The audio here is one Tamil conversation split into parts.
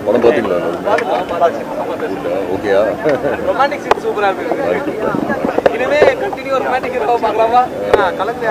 படம் பார்த்தீங்களா ஓகேயா ரொமான்டிக் சீன் சூப்பரா இருக்கு இனிமே கண்டினியூ ரொமான்டிக் ஹீரோ பார்க்கலாமா கலந்து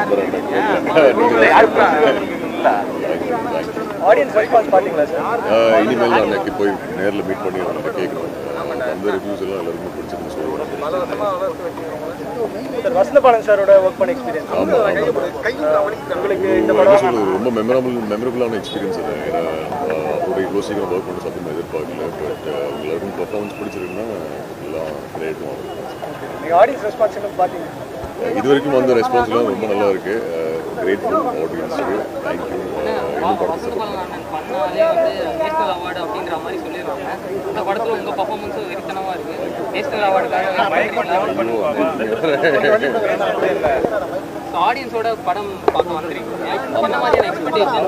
ஆடியன்ஸ் ரெஸ்பான்ஸ் பாத்தீங்களா சார் ஆஹ் இனிமேல் நான் எனக்கு போய் நேரில் மீட் பண்ணி அவங்கள்ட்ட கேட்கணும் அந்த ரிவ்யூஸ் எல்லாம் எல்லாருமே பிடிச்சிருக்கு சொல்லுவாங்க பல வருஷமா வளர்த்து சார் வசந்தபாலன் சாரோட ஒர்க் பண்ண எக்ஸ்பீரியன்ஸ் உங்களுக்கு இந்த என்ன படம் சொல்றது ரொம்ப மெமரபிள் மெமரபிளான எக்ஸ்பீரியன்ஸ் அது ஏன்னா ஆஹ் அவருடைய இவ்வளோ சீக்கிரம் ஒர்க் பண்ண சத்தம் எதிர்பார்க்கல பட் எல்லாருக்கும் பர்ஃபார்மன்ஸ் பிடிச்சிருக்குன்னா எல்லாம் கிரேட்டும் ஆகும் நீங்க ஆடியன்ஸ் ரெஸ்பான்ஸ் என்ன பாத்தீங்க இது வரைக்கும் வந்த ரெஸ்பான்ஸ்லாம் ரொம்ப நல்லா இருக்கு கிரேட்ஃபுல் ஆடியன்ஸுக்கு தேங்க்யூ இன்னும் படத்தை support அண்ணன் பண்ணாலே வந்து நேஷனல் அவார்டு அப்படின்ற மாதிரி சொல்லிடுறாங்க இந்த படத்துல உங்க பர்ஃபார்மன்ஸும் வெறித்தனமா இருக்கு நேஷனல் அவார்டுக்காக ஆடியன்ஸோட படம் பார்க்க வந்திருக்கீங்க என்ன மாதிரியான எக்ஸ்பெக்டேஷன்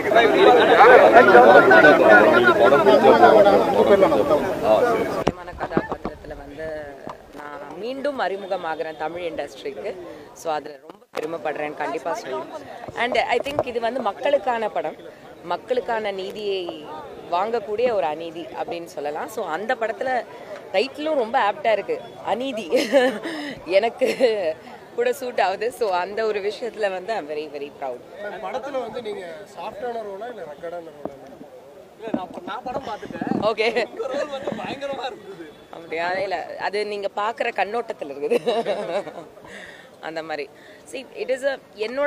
படம் பிடிச்சா ஆ சரி முக்கியமான கதாபாத்திரத்தில் வந்து நான் மீண்டும் அறிமுகமாகிறேன் தமிழ் இண்டஸ்ட்ரிக்கு ஸோ அதில் ரொம்ப பெருமைப்படுறேன் கண்டிப்பாக சொல்லணும் அண்ட் ஐ திங்க் இது வந்து மக்களுக்கான படம் மக்களுக்கான நீதியை வாங்கக்கூடிய ஒரு அநீதி அப்படின்னு சொல்லலாம் ஸோ அந்த படத்தில் டைட்டிலும் ரொம்ப ஆப்டாக இருக்குது அநீதி எனக்கு கூட சூட் ஆகுது ஸோ அந்த ஒரு விஷயத்தில் வந்து ஐம் வெரி வெரி ப்ரவுட் படத்துல வந்து நீங்க சாஃப்டான ரோலா இல்ல ரெக்கார்டான ரோலா நான் படம் பார்த்துட்டேன் ஓகே ரோல் வந்து பயங்கரமா இருந்தது அப்படியா இல்லை அது நீங்கள் பார்க்குற கண்ணோட்டத்தில் இருக்குது அந்த மாதிரி சி இட் இஸ் அ என்னோட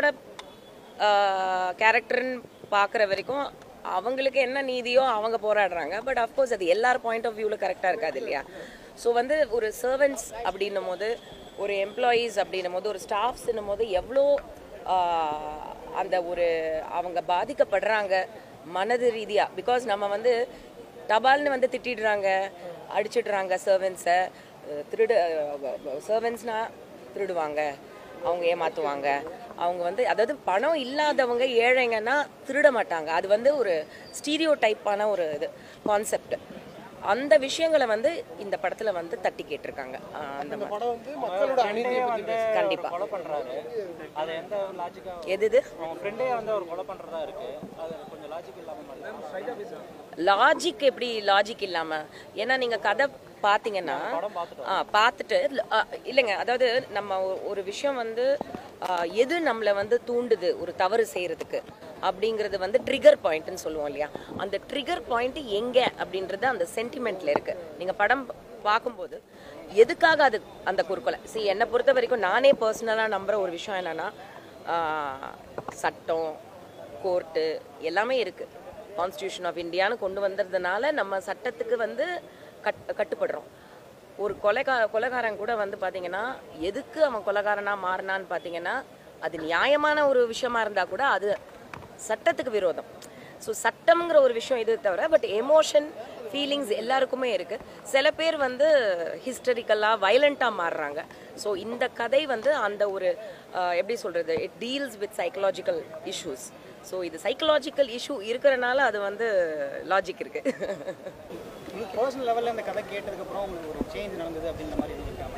கேரக்டர்னு பார்க்குற வரைக்கும் அவங்களுக்கு என்ன நீதியோ அவங்க போராடுறாங்க பட் அஃப்கோர்ஸ் அது எல்லார் பாயிண்ட் ஆஃப் வியூவில் கரெக்டாக இருக்காது இல்லையா ஸோ வந்து ஒரு சர்வன்ட்ஸ் அப்படின்னும் போது ஒரு எம்ப்ளாயீஸ் அப்படின்னும் போது ஒரு ஸ்டாஃப்ஸ்ன்னும் போது எவ்வளோ ஆஹ், அந்த ஒரு அவங்க பாதிக்கப்படுறாங்க மனது ரீதியாக பிகாஸ் நம்ம வந்து தபால்னு வந்து திட்டிடுறாங்க அடிச்சிடுறாங்க சர்வன்ஸை திருடு சர்வன்ஸ்னால் திருடுவாங்க அவங்க ஏமாற்றுவாங்க அவங்க வந்து அதாவது பணம் இல்லாதவங்க ஏழைங்கன்னா திருட மாட்டாங்க அது வந்து ஒரு ஸ்டீரியோ டைப்பான ஒரு இது கான்செப்ட் அந்த விஷயங்களை வந்து இந்த படத்துல வந்து தட்டி கேட்டிருக்காங்க ஆஹ் அந்த மாதிரி படம் வந்து மக்களோட அநீதியை பத்தி பேசுது. கண்டிப்பா கொலை பண்றாரு அது எந்த லாஜிக்கா எது இது அவன் ஃப்ரெண்டே வந்து அவர் கொலை பண்றதா இருக்கு அது கொஞ்சம் லாஜிக் இல்லாம மாதிரி லாஜிக் எப்படி லாஜிக் இல்லாம ஏன்னா நீங்க கதை பாத்தீங்கன்னா ஆ பார்த்துட்டு ஆ, இல்லைங்க அதாவது நம்ம ஒ- ஒரு விஷயம் வந்து ஆ, எது நம்மளை வந்து தூண்டுது ஒரு தவறு செய்யறதுக்கு அப்படிங்கிறது வந்து ட்ரிகர் பாயிண்ட்னு சொல்லுவோம் இல்லையா அந்த ட்ரிகர் பாயிண்ட் எங்க அப்படின்றது அந்த சென்டிமெண்ட்ல இருக்கு நீங்க படம் பார்க்கும்போது எதுக்காக அது அந்த குறுக்கொலை see என்னை பொறுத்த வரைக்கும் நானே பர்சனலாக நம்புற ஒரு விஷயம் என்னன்னா ஆ, சட்டம் கோர்ட்டு எல்லாமே இருக்குது கான்ஸ்டியூஷன் ஆஃப் இந்தியான்னு கொண்டு வந்ததுனால நம்ம சட்டத்துக்கு வந்து கட் கட்டுப்படுறோம் ஒரு கொலைகா கொலைகாரன் கூட வந்து பார்த்தீங்கன்னா எதுக்கு அவன் கொலைகாரனாக மாறினான்னு பார்த்தீங்கன்னா அது நியாயமான ஒரு விஷயமா இருந்தால் கூட அது சட்டத்துக்கு விரோதம் ஸோ சட்டம்ங்கிற ஒரு விஷயம் இது தவிர பட் எமோஷன் ஃபீலிங்ஸ் எல்லாருக்குமே இருக்குது சில பேர் வந்து ஹிஸ்டரிக்கலாக வயலண்ட்டாக மாறுறாங்க ஸோ இந்த கதை வந்து அந்த ஒரு அஹ், எப்படி சொல்கிறது it deals with psychological issues so இது சைக்கலாஜிக்கல் இஷ்யூ இருக்கிறனால அது வந்து லாஜிக் இருக்குது உங்களுக்கு பர்சனல் லெவல்ல இந்த கதை கேட்டதுக்கு அப்புறம் உங்களுக்கு ஒரு சேஞ்ச் நடந்தது அப்படின்ற மாதிரி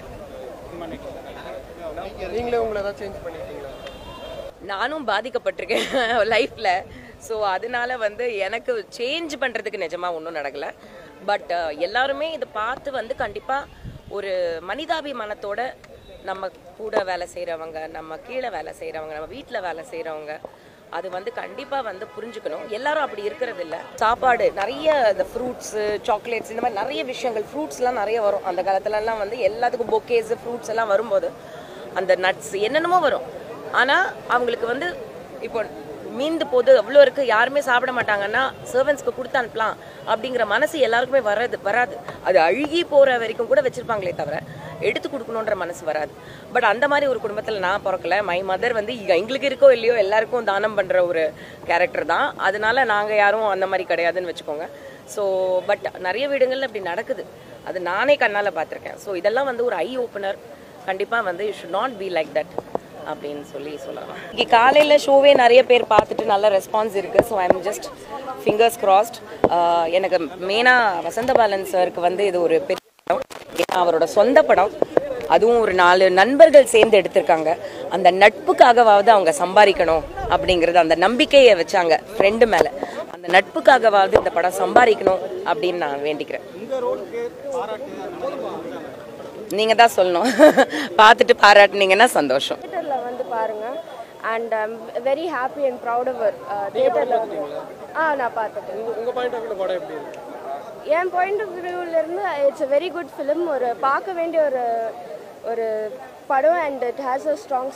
ஹியூமனிட்டி நீங்களே உங்களை ஏதாவது சேஞ்ச் பண்ணிட்டீங்களா நானும் பாதிக்கப்பட்டிருக்கேன் லைஃப்பில் ஸோ அதனால வந்து எனக்கு சேஞ்ச் பண்ணுறதுக்கு நிஜமாக ஒன்றும் நடக்கலை பட் எல்லாருமே இதை பார்த்து வந்து கண்டிப்பாக ஒரு மனிதாபிமானத்தோட நம்ம கூட வேலை செய்கிறவங்க நம்ம கீழே வேலை செய்கிறவங்க நம்ம வீட்டில் வேலை செய்கிறவங்க அது வந்து கண்டிப்பாக வந்து புரிஞ்சுக்கணும் எல்லாரும் அப்படி இருக்கிறது இல்ல சாப்பாடு நிறைய இந்த ஃப்ரூட்ஸு சாக்லேட்ஸ் இந்த மாதிரி நிறைய விஷயங்கள் ஃப்ரூட்ஸ்லாம் நிறைய வரும் அந்த காலத்துலலாம் வந்து எல்லாத்துக்கும் பொக்கேஸ் ஃப்ரூட்ஸ் எல்லாம் வரும்போது அந்த நட்ஸ் என்னென்னமோ வரும் ஆனால் அவங்களுக்கு வந்து இப்போ மீந்து போது அவ்வளோ இருக்கு யாருமே சாப்பிட மாட்டாங்கன்னா சர்வன்ஸ்க்கு கொடுத்து அனுப்பலாம் அப்படிங்கிற மனசு எல்லாருக்குமே வராது வராது அது அழுகி போகிற வரைக்கும் கூட வச்சிருப்பாங்களே தவிர எடுத்து கொடுக்கணுன்ற மனசு வராது பட் அந்த மாதிரி ஒரு குடும்பத்தில் நான் பிறக்கல மை மதர் வந்து இங்க எங்களுக்கு இருக்கோ இல்லையோ எல்லாருக்கும் தானம் பண்ணுற ஒரு கேரக்டர் தான் அதனால நாங்கள் யாரும் அந்த மாதிரி கிடையாதுன்னு வச்சுக்கோங்க ஸோ பட் நிறைய வீடுகளில் அப்படி நடக்குது அது நானே கண்ணால் பார்த்துருக்கேன் ஸோ இதெல்லாம் வந்து ஒரு ஐ ஓப்பனர் கண்டிப்பாக வந்து you should not be like that அப்படின்னு சொல்லி சொல்லலாம் இன்னைக்கு காலையில் ஷோவே நிறைய பேர் பார்த்துட்டு நல்ல ரெஸ்பான்ஸ் இருக்குது so I'm just fingers crossed எனக்கு மெயினாக வசந்தபாலன் சாருக்கு வந்து இது ஒரு பெரிய படம் ஏன்னா அவரோட சொந்த படம் அதுவும் ஒரு நாலு நண்பர்கள் சேர்ந்து எடுத்திருக்காங்க அந்த நட்புக்காகவாவது அவங்க சம்பாதிக்கணும் அப்படிங்கிறது அந்த நம்பிக்கையை வச்சாங்க ஃப்ரெண்டு மேலே அந்த நட்புக்காகவாவது இந்த படம் சம்பாதிக்கணும் அப்படின்னு நான் வேண்டிக்கிறேன் உங்க ரோலுக்கு பாராட்டு அந்த மாதிரி கொடுத்தாங்க. நீங்க தான் சொல்லணும் பார்த்துட்டு பாராட்டுனீங்கன்னா சந்தோஷம் தியேட்டரில் வந்து பாருங்க and I'm very happy and proud அவர் தியேட்டரில் ஆ நான் பார்த்துட்டேன் உங்க பாயிண்ட் ஆஃப் வியூல படம் எப்படி இருக்கு என் பாயிண்ட் ஆஃப் வியூவிலேருந்து it's a very good film ஒரு பார்க்க வேண்டிய ஒரு ஒரு படம் and it has a strong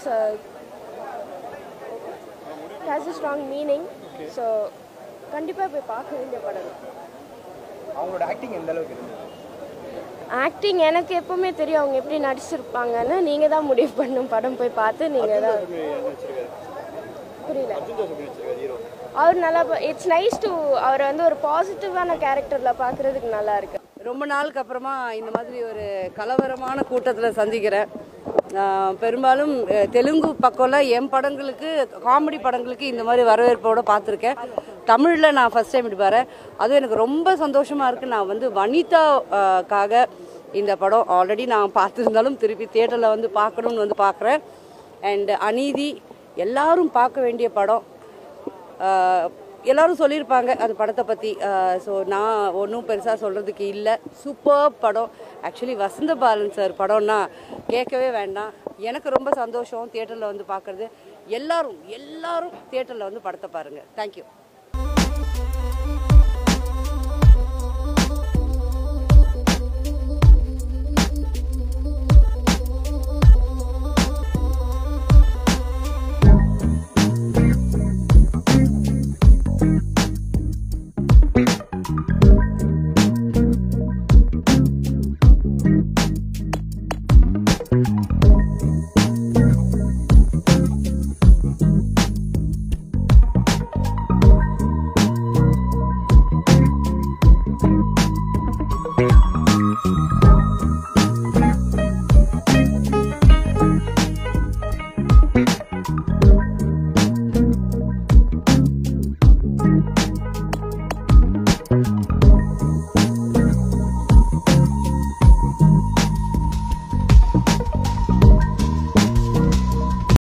it has a strong meaning so கண்டிப்பாக போய் பார்க்க வேண்டிய படம் அவங்களோட ஆக்டிங் எந்த அளவுக்கு இருக்கு ஆக்டிங் எனக்கு எப்பவுமே தெரியும் அவங்க எப்படி நடிச்சிருப்பாங்கன்னு நீங்கள் தான் முடிவு பண்ணும் படம் போய் பார்த்து நீங்கள் தான் புரியல அவர் நல்லா இட்ஸ் நைஸ் டு அவர் வந்து ஒரு பாசிட்டிவான கேரக்டரில் பார்க்குறதுக்கு நல்லா இருக்கு ரொம்ப நாளுக்கு அப்புறமா இந்த மாதிரி ஒரு கலவரமான கூட்டத்தில் சந்திக்கிறேன் ஆஹ் பெரும்பாலும் அஹ், தெலுங்கு பக்கம்லாம் என் படங்களுக்கு காமெடி படங்களுக்கு இந்த மாதிரி வரவேற்போட பார்த்துருக்கேன் தமிழில் நான் ஃபர்ஸ்ட் டைம் இப்படி வரேன் அதுவும் எனக்கு ரொம்ப சந்தோஷமாக இருக்குது நான் வந்து வனிதாக்காக இந்த படம் ஆல்ரெடி நான் பார்த்துருந்தாலும் திருப்பி தியேட்டரில் வந்து பார்க்கணும்னு வந்து பார்க்குறேன் அண்ட் அநீதி எல்லாரும் பார்க்க வேண்டிய படம் ஆஹ் எல்லாரும் சொல்லியிருப்பாங்க அந்த படத்தை பற்றி ஸோ நான் ஒன்றும் பெருசாக சொல்கிறதுக்கு இல்லை சூப்பர் படம் ஆக்சுவலி வசந்த பாலன் சார் படம்னா கேட்கவே வேண்டாம் எனக்கு ரொம்ப சந்தோஷம் தியேட்டரில் வந்து பார்க்குறது எல்லாரும் எல்லாரும் தியேட்டரில் வந்து படத்தை பாருங்கள் தேங்க்யூ Thank